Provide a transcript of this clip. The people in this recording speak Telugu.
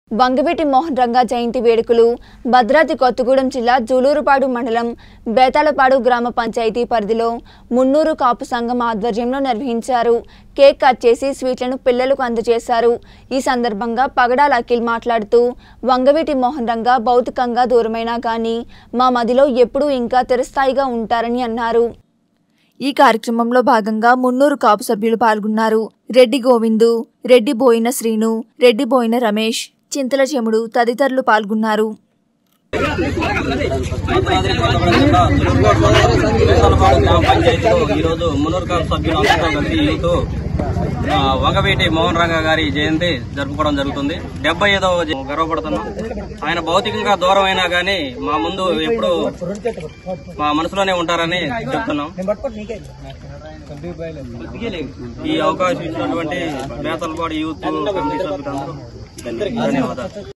వంగవీటి మోహన్ రంగా జయంతి వేడుకలు భద్రాద్రి కొత్తగూడెం జిల్లా జూలూరుపాడు మండలం బేతాళపాడు గ్రామ పంచాయతీ పరిధిలో మున్నూరు కాపు సంఘం ఆధ్వర్యంలో నిర్వహించారు కేక్ కట్ చేసి స్వీట్లను పిల్లలకు అందజేశారు ఈ సందర్భంగా పగడాల అఖిల్ మాట్లాడుతూ వంగవీటి మోహన్ రంగా భౌతికంగా దూరమైనా కానీ మా మదిలో ఎప్పుడూ ఇంకా చిరస్థాయిగా ఉంటారని అన్నారు ఈ కార్యక్రమంలో భాగంగా మున్నూరు కాపు సభ్యులు పాల్గొన్నారు రెడ్డి గోవిందు రెడ్డి బోయిన శ్రీను రెడ్డి బోయిన రమేష్ చింతల చెముడు తదితరులు పాల్గొన్నారు భద్రాద్రి కొత్తగూడెం జిల్లా దుర్గోడ్లో వేసలపాడు గ్రామ పంచాయతీలో ఈరోజు మునూరు కాపు సభ్యులు అందరితో కలిసి యూత్ ఆ, వంగవీటి మోహన్ రంగ గారి జయంతి జరుపుకోవడం జరుగుతుంది డెబ్బై ఐదవ జ- గర్వపడుతున్నాం ఆయన భౌతికంగా దూరం అయినా గానీ మా ముందు ఎప్పుడు మా మనసులోనే ఉంటారని చెప్తున్నాం ఈ అవకాశం ఇచ్చినటువంటి బేతలపాడు యూత్ కమిటీ సభ్యులందరూ ధన్యవాదాలు